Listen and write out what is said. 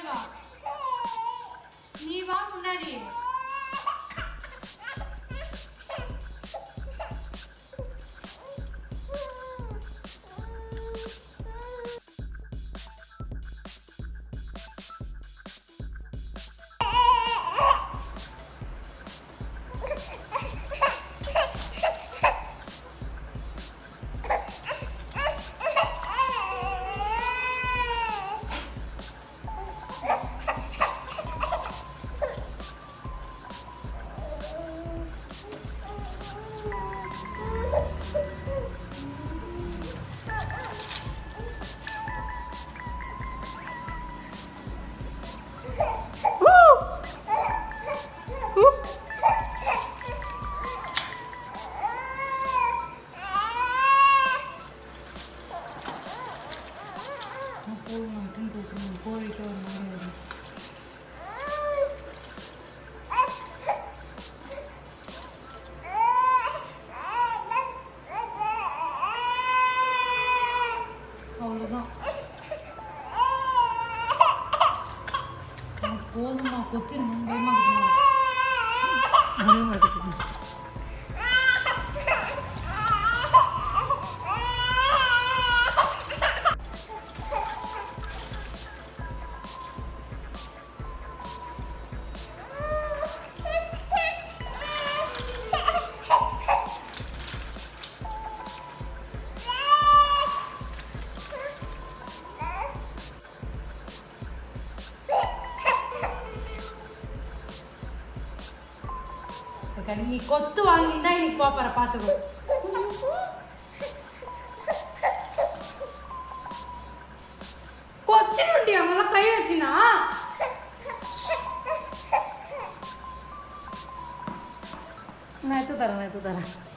முன்னாடி வா நீ வா முன்னாடி கோழிக்கு ஒரு மாதிரி வரும் அவ்வளோதான் போதுமா கொத்திருங்க பயமா இருக்குமா பயமா இருக்குது கண்ணு, நீ கொத்து வாங்கியிருந்தா இன்னைக்கு பாப்பார பாத்துக்கோ கொத்தினுட்டி அவங்கள கை வச்சினா நான் எடுத்து தரேன் நான் எடுத்து தரேன்